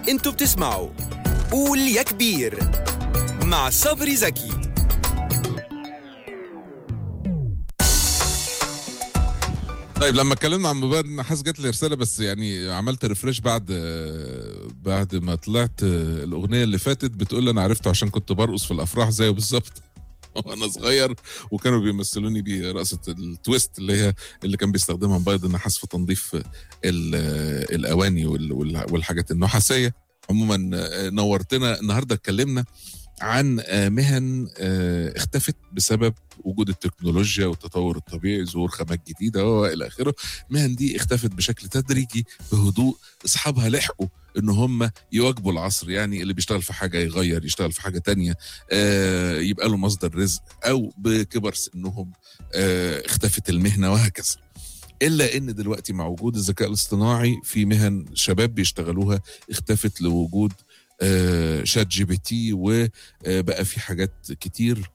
انتوا بتسمعوا قول يا كبير مع صبري زكي طيب لما اتكلمنا عن موبايل النحاس جات لي رساله بس يعني عملت ريفريش بعد بعد ما طلعت الاغنيه اللي فاتت بتقول لي انا عرفته عشان كنت برقص في الافراح زيه بالظبط وانا صغير وكانوا بيمثلوني برقصه التويست اللي هي اللي كان بيستخدمها موبايل النحاس في تنظيف ال- الاواني وال- وال- والحاجات النحاسيه عموما نورتنا النهارده اتكلمنا عن مهن اختفت بسبب وجود التكنولوجيا والتطور الطبيعي ظهور خامات جديده والى اخره المهن دي اختفت بشكل تدريجي بهدوء اصحابها لحقوا ان هم يواكبوا العصر يعني اللي بيشتغل في حاجه يغير يشتغل في حاجه تانية آه يبقى له مصدر رزق او بكبر سنهم آه اختفت المهنه وهكذا الا ان دلوقتي مع وجود الذكاء الاصطناعي في مهن شباب بيشتغلوها اختفت لوجود آه شات جي بي تي وبقى في حاجات كتير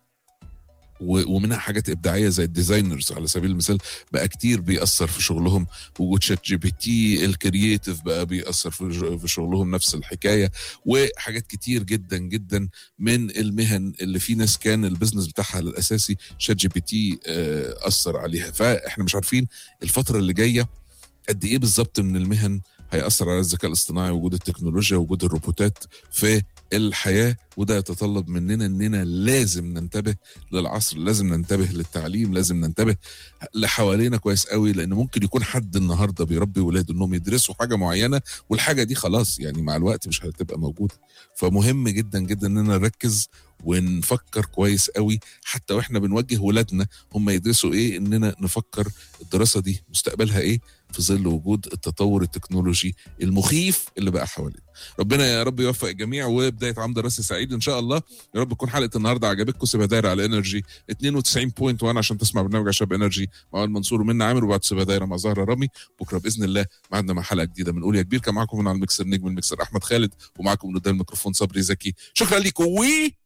و- ومنها حاجات ابداعيه زي الديزاينرز على سبيل المثال بقى كتير بيأثر في شغلهم وجود شات جي بي تي الكرييتيف بقى بيأثر في ج- في شغلهم نفس الحكايه وحاجات كتير جدا جدا من المهن اللي في ناس كان البيزنس بتاعها الاساسي شات جي بي تي آه، اثر عليها فاحنا مش عارفين الفتره اللي جايه قد ايه بالظبط من المهن هيأثر على الذكاء الاصطناعي وجود التكنولوجيا وجود الروبوتات في الحياه وده يتطلب مننا اننا لازم ننتبه للعصر لازم ننتبه للتعليم لازم ننتبه لحوالينا كويس قوي لان ممكن يكون حد النهارده بيربي ولاده انهم يدرسوا حاجه معينه والحاجه دي خلاص يعني مع الوقت مش هتبقى موجوده فمهم جدا جدا اننا نركز ونفكر كويس قوي حتى واحنا بنوجه ولادنا هم يدرسوا ايه اننا نفكر الدراسه دي مستقبلها ايه في ظل وجود التطور التكنولوجي المخيف اللي بقى حوالينا ربنا يا رب يوفق الجميع وبدايه عام دراسي سعيد ان شاء الله يا رب تكون حلقه النهارده عجبتكم سيبها دايره على انرجي 92.1 عشان تسمع برنامج عشاب انرجي مع المنصور ومنى عامر وبعد سيبها دايره مع زهره رامي بكره باذن الله معنا مع حلقه جديده من قول يا كبير كان معاكم من على المكسر نجم المكسر احمد خالد ومعاكم من قدام الميكروفون صبري زكي شكرا لكم وي